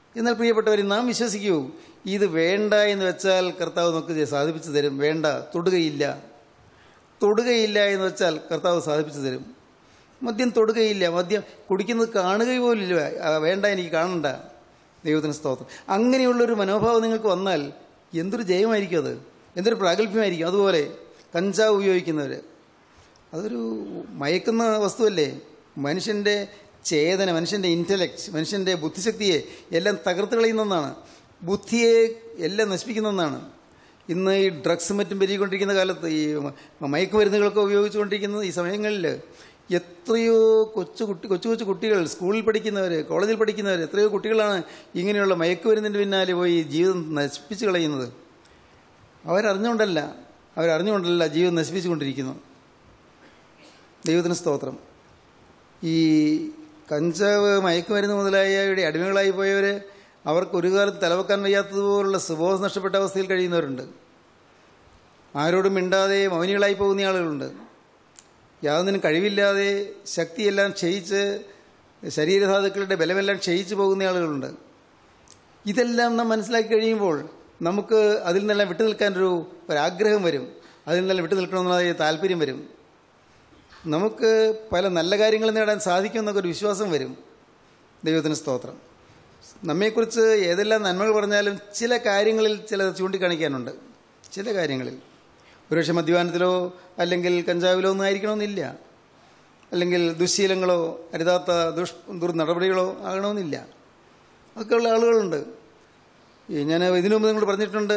എന്നാൽ പ്രിയപ്പെട്ടവരെ നാം വിശ്വസിക്കൂ ഇത് വേണ്ട എന്ന് വെച്ചാൽ കർത്താവ് നമുക്ക് സാധിപ്പിച്ചു തരും വേണ്ട തൊടുകയില്ല തൊടുകയില്ല എന്ന് വെച്ചാൽ കർത്താവ് സാധിപ്പിച്ചു തരും മദ്യം തൊടുകയില്ല മദ്യം കുടിക്കുന്നത് കാണുക പോലില്ല ആ, വേണ്ട എനിക്ക് കാണണ്ട ദൈവത്തിന് സ്തോത്രം അങ്ങനെയുള്ളൊരു മനോഭാവം നിങ്ങൾക്ക് വന്നാൽ എന്തൊരു ജയമായിരിക്കും അത് എന്തൊരു പ്രാഗൽഭ്യമായിരിക്കും അതുപോലെ കഞ്ചാവ് ഉപയോഗിക്കുന്നവർ അതൊരു മയക്കുന്ന വസ്തുവല്ലേ മനുഷ്യൻ്റെ ചേതന മനുഷ്യൻ്റെ ഇൻ്റലക്റ്റ് മനുഷ്യൻ്റെ ബുദ്ധിശക്തിയെ എല്ലാം തകർത്ത് കളയുന്നതാണ് ബുദ്ധിയെ എല്ലാം നശിപ്പിക്കുന്നതാണ് ഇന്ന് ഈ ഡ്രഗ്സ് മറ്റും പെരുകിക്കൊണ്ടിരിക്കുന്ന കാലത്ത് ഈ മ- മയക്കുമരുന്നുകളൊക്കെ ഉപയോഗിച്ചുകൊണ്ടിരിക്കുന്ന ഈ സമയങ്ങളിൽ എത്രയോ കൊച്ചു കുട്ടി കൊച്ചു കൊച്ചു കുട്ടികൾ സ്കൂളിൽ പഠിക്കുന്നവർ കോളേജിൽ പഠിക്കുന്നവർ എത്രയോ കുട്ടികളാണ് ഇങ്ങനെയുള്ള മയക്കുമരുന്നിൻ്റെ പിന്നാലെ പോയി ജീവിതം നശിപ്പിച്ച് കളയുന്നത് അവരറിഞ്ഞുകൊണ്ടല്ല അവരറിഞ്ഞുകൊണ്ടല്ല ജീവിതം നശിപ്പിച്ചുകൊണ്ടിരിക്കുന്നു ദൈവത്തിന് സ്തോത്രം ഈ കഞ്ചാവ് മയക്കുമരുന്ന് മുതലായവയുടെ അടിമകളായി പോയവർ അവർക്ക് ഒരു കാലത്ത് തലവെക്കാൻ വയ്യാത്തതുപോലുള്ള സുബോധം നഷ്ടപ്പെട്ട അവസ്ഥയിൽ കഴിയുന്നവരുണ്ട് ആരോടും മിണ്ടാതെ മൗനികളായി പോകുന്ന ആളുകളുണ്ട് യാതൊന്നിനും കഴിവില്ലാതെ ശക്തിയെല്ലാം ക്ഷയിച്ച് ശരീരധാതുക്കളുടെ ബലമെല്ലാം ക്ഷയിച്ചു പോകുന്ന ആളുകളുണ്ട് ഇതെല്ലാം നാം മനസ്സിലാക്കി കഴിയുമ്പോൾ നമുക്ക് അതിൽ നിന്നെല്ലാം വിട്ടു നിൽക്കാനൊരു ഒരാഗ്രഹം വരും അതിൽ നിന്നെല്ലാം വിട്ടു നിൽക്കണമെന്നുള്ള താല്പര്യം വരും നമുക്ക് പല നല്ല കാര്യങ്ങൾ നേടാൻ സാധിക്കുമെന്നൊക്കെ ഒരു വിശ്വാസം വരും ദൈവത്തിന് സ്തോത്രം നമ്മെക്കുറിച്ച് ഏതെല്ലാം നന്മകൾ പറഞ്ഞാലും ചില കാര്യങ്ങളിൽ ചിലത് ചൂണ്ടിക്കാണിക്കാനുണ്ട് ചില കാര്യങ്ങളിൽ ഒരുപക്ഷെ മദ്യപാനത്തിലോ അല്ലെങ്കിൽ കഞ്ചാവിലോ ഒന്നും ആയിരിക്കണമെന്നില്ല അല്ലെങ്കിൽ ദുശ്ശീലങ്ങളോ അരുതാത്ത ദുഷ് ദുർനടപടികളോ ആകണമെന്നില്ല അതൊക്കെയുള്ള ആളുകളുണ്ട് ഈ ഞാൻ ഇതിനു മുമ്പ് നിങ്ങൾ പറഞ്ഞിട്ടുണ്ട്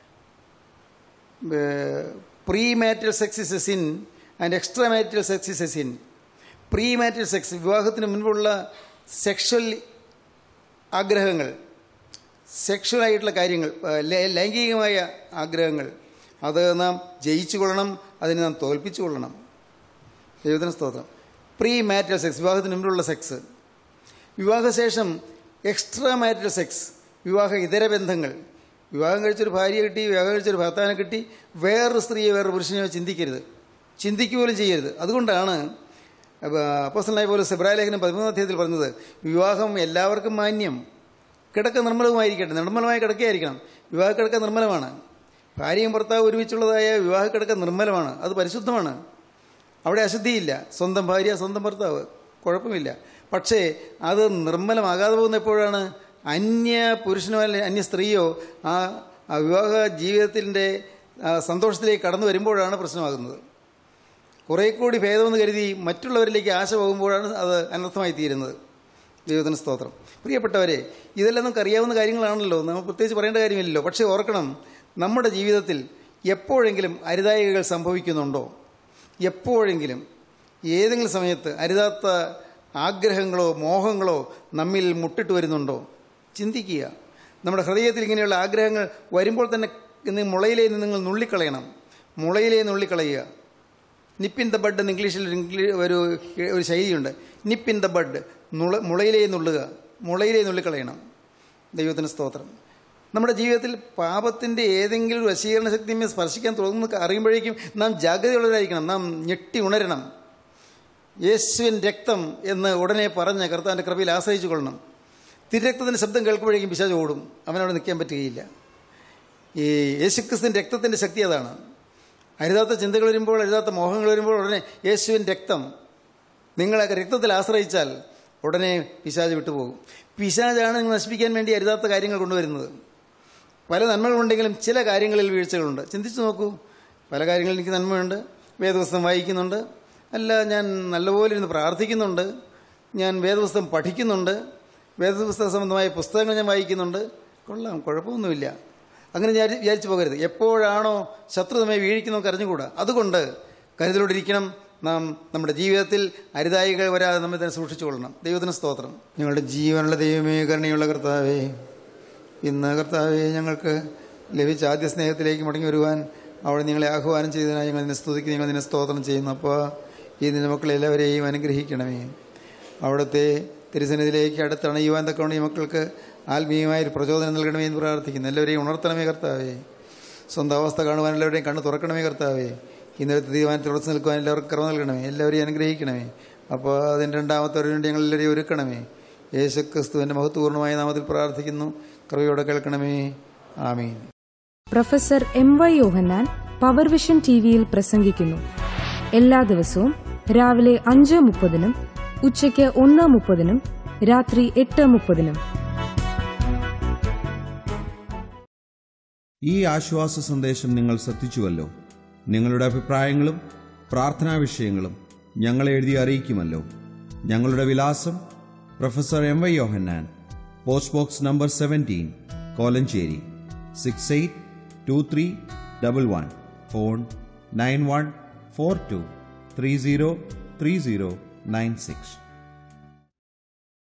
premarital sex is a sin and extramarital sex is a sin premarital sex വിവാഹത്തിന് മുൻപുള്ള സെക്ഷൽ ആഗ്രഹങ്ങൾ സെക്ഷലായിട്ടുള്ള കാര്യങ്ങൾ ആ, ലൈ- ലൈംഗികമായ ആഗ്രഹങ്ങൾ അത് നാം ജയിച്ചു കൊള്ളണം അതിനെ നാം തോൽപ്പിച്ചു കൊള്ളണം ദൈവത്തിന് സ്തോത്രം പ്രീ മാറ്റൽ സെക്സ് വിവാഹത്തിന് മുൻപുള്ള സെക്സ് വിവാഹശേഷം എക്സ്ട്രാ മാറ്റൽ സെക്സ് വിവാഹ ഇതര ബന്ധങ്ങൾ വിവാഹം കഴിച്ചൊരു ഭാര്യയെ കിട്ടി വിവാഹം കഴിച്ചൊരു ഭർത്താവിനെ കിട്ടി വേറൊരു സ്ത്രീയെ വേറൊരു പുരുഷനെയോ ചിന്തിക്കരുത് ചിന്തിക്കുക പോലും ചെയ്യരുത് അതുകൊണ്ടാണ് അപ്പോസ്റ്റലായ പോലെ സെബ്രാലേഖനം പതിമൂന്നാം അധ്യായത്തിൽ പറഞ്ഞത് വിവാഹം എല്ലാവർക്കും മാന്യം കിടക്ക നിർമ്മലവുമായിരിക്കട്ടെ നിർമ്മലമായ കിടക്കയായിരിക്കണം വിവാഹ കിടക്ക നിർമ്മലമാണ് ഭാര്യയും ഭർത്താവ് ഒരുമിച്ചുള്ളതായ വിവാഹ കിടക്ക നിർമ്മലമാണ് അത് പരിശുദ്ധമാണ് അവിടെ അശുദ്ധിയില്ല സ്വന്തം ഭാര്യ സ്വന്തം ഭർത്താവ് കുഴപ്പമില്ല പക്ഷേ അത് നിർമ്മലമാകാതെ പോകുന്ന എപ്പോഴാണ് അന്യ പുരുഷനോ അല്ലെ അന്യ സ്ത്രീയോ ആ ആ വിവാഹ ജീവിതത്തിൻ്റെ ആ സന്തോഷത്തിലേക്ക് കടന്നു വരുമ്പോഴാണ് പ്രശ്നമാകുന്നത് കുറേ കൂടി ഭേദമെന്ന് കരുതി മറ്റുള്ളവരിലേക്ക് ആശ പോകുമ്പോഴാണ് അത് അനർത്ഥമായി തീരുന്നത് ദൈവത്തിന് സ്തോത്രം പ്രിയപ്പെട്ടവരെ ഇതെല്ലാം നമുക്ക് അറിയാവുന്ന കാര്യങ്ങളാണല്ലോ നമ്മൾ പ്രത്യേകിച്ച് പറയേണ്ട കാര്യമില്ലല്ലോ പക്ഷേ ഓർക്കണം നമ്മുടെ ജീവിതത്തിൽ എപ്പോഴെങ്കിലും അരുതായികകൾ സംഭവിക്കുന്നുണ്ടോ എപ്പോഴെങ്കിലും ഏതെങ്കിലും സമയത്ത് അരുതാത്ത ആഗ്രഹങ്ങളോ മോഹങ്ങളോ നമ്മിൽ മുട്ടിട്ട് വരുന്നുണ്ടോ ചിന്തിക്കുക നമ്മുടെ ഹൃദയത്തിൽ ഇങ്ങനെയുള്ള ആഗ്രഹങ്ങൾ വരുമ്പോൾ തന്നെ ഇന്ന് മുളയിലേ നിന്ന് നിങ്ങൾ നുള്ളിക്കളയണം മുളയിലേ നുള്ളിക്കളയുക നിപ്പ് ഇൻ ദ ബഡ് എന്ന് ഇംഗ്ലീഷിൽ ഒരു ഇംഗ്ലീ- ഒരു ഒരു ശൈലിയുണ്ട് നിപ്പ് ഇൻ ദ ബഡ് നുള മുളയിലേ നുള്ളുക മുളയിലേ നുള്ളിക്കളയണം ദൈവത്തിന് സ്തോത്രം നമ്മുടെ ജീവിതത്തിൽ പാപത്തിൻ്റെ ഏതെങ്കിലും ഒരു വശീകരണ ശക്തി നമ്മെ സ്പർശിക്കാൻ തുടങ്ങുന്ന അറിയുമ്പോഴേക്കും നാം ജാഗ്രതയുള്ളവരായിരിക്കണം നാം ഞെട്ടി ഉണരണം യേശുവിൻ രക്തം എന്ന് ഉടനെ പറഞ്ഞ് കർത്താവിൻ്റെ കൃപയിൽ ആശ്രയിച്ചു കൊള്ളണം തിരക്തത്തിൻ്റെ ശബ്ദം കേൾക്കുമ്പോഴേക്കും പിശാച് ഓടും അവനവിടെ നിൽക്കാൻ പറ്റുകയില്ല ഈ യേശുക്രിസ്തുവിൻ്റെ രക്തത്തിൻ്റെ ശക്തി അതാണ് അരുതാത്ത ചിന്തകൾ വരുമ്പോൾ അരുതാത്ത മോഹങ്ങൾ വരുമ്പോൾ ഉടനെ യേശുവിൻ രക്തം നിങ്ങളൊക്കെ രക്തത്തിൽ ആശ്രയിച്ചാൽ ഉടനെ പിശാജ് വിട്ടുപോകും പിശാജാണ് നിങ്ങൾ നശിപ്പിക്കാൻ വേണ്ടി അരുതാത്ത കാര്യങ്ങൾ കൊണ്ടുവരുന്നത് പല നന്മകളുണ്ടെങ്കിലും ചില കാര്യങ്ങളിൽ വീഴ്ചകളുണ്ട് ചിന്തിച്ചു നോക്കൂ പല കാര്യങ്ങളിൽ എനിക്ക് നന്മയുണ്ട് വേദപുസ്തകം വായിക്കുന്നുണ്ട് അല്ല ഞാൻ നല്ലപോലെ ഇരുന്ന് പ്രാർത്ഥിക്കുന്നുണ്ട് ഞാൻ വേദപുസ്തകം പഠിക്കുന്നുണ്ട് വേദപുസ്തക സംബന്ധമായ പുസ്തകങ്ങൾ ഞാൻ വായിക്കുന്നുണ്ട് കൊള്ളാം കുഴപ്പമൊന്നുമില്ല അങ്ങനെ ഞാൻ വിചാരിച്ചു പോകരുത് എപ്പോഴാണോ ശത്രു നമ്മെ വീഴിക്കുന്ന നമുക്ക് അറിഞ്ഞുകൂടാ അതുകൊണ്ട് കരുതലോടിരിക്കണം നാം നമ്മുടെ ജീവിതത്തിൽ അരുതായികൾ വരാതെ നമ്മെ തന്നെ സൂക്ഷിച്ചുകൊള്ളണം ദൈവത്തിന് സ്തോത്രം ഞങ്ങളുടെ ജീവനുള്ള ദൈവമേ കരുണയുള്ള കർത്താവേ ഇന്ന് കർത്താവെ ഞങ്ങൾക്ക് ലഭിച്ച ആദ്യ സ്നേഹത്തിലേക്ക് മടങ്ങി വരുവാൻ അവിടെ നിങ്ങളെ ആഹ്വാനം ചെയ്തതിനായി ഞങ്ങൾ നിന്നെ സ്തുതിക്ക് ഞങ്ങൾ നിന്നെ സ്തോത്രം ചെയ്യുന്നു അപ്പോൾ ഈ നിന്റെ മക്കളെ എല്ലാവരെയും അനുഗ്രഹിക്കണമേ അവിടുത്തെ തിരുസന്നിധിയിലേക്ക് അടുത്തണയുവാൻ തക്കവണ്ണം ഈ മക്കൾക്ക് ആത്മീയമായ ഒരു പ്രചോദനം നൽകണമേ എന്ന് പ്രാർത്ഥിക്കുന്നു എല്ലാവരെയും ഉണർത്തണമേ കർത്താവേ സ്വന്തം അവസ്ഥ കാണുവാൻ എല്ലാവരുടെയും കണ്ണ് തുറക്കണമേ കർത്താവേ ഇന്നത്തെ തീരുമാനത്തിൽ ഉറച്ചു നിൽക്കുവാൻ എല്ലാവർക്കും കർമ്മ നൽകണമേ എല്ലാവരെയും അനുഗ്രഹിക്കണമേ അപ്പോൾ അതിൻ്റെ രണ്ടാമത്തെ ഒരു വേണ്ടി ഞങ്ങൾ എല്ലാവരെയും ഒരുക്കണമേ യേശുക്രിസ്തുവിൻ്റെ മഹത്വപൂർണ്ണമായ നാമത്തിൽ പ്രാർത്ഥിക്കുന്നു കൃപയോടെ കേൾക്കണമേ amen professor M Y Yohannan power vision T വിയിൽ പ്രസംഗിക്കുന്നു എല്ലാ ദിവസവും രാവിലെ അഞ്ച് മുപ്പതിനും ഉച്ചയ്ക്ക് ഒന്ന് മുപ്പതിനും രാത്രി എട്ട് മുപ്പതിനും ഈ ആശ്വാസ സന്ദേശം നിങ്ങൾ ശ്രദ്ധിച്ചുവല്ലോ നിങ്ങളുടെ അഭിപ്രായങ്ങളും പ്രാർത്ഥനാ വിഷയങ്ങളും ഞങ്ങളെ എഴുതി അറിയിക്കുമല്ലോ ഞങ്ങളുടെ വിലാസം professor M Y Yohannan post box number seventeen Kolenchery six eight two three double one phone nine one four two three zero three zero nine six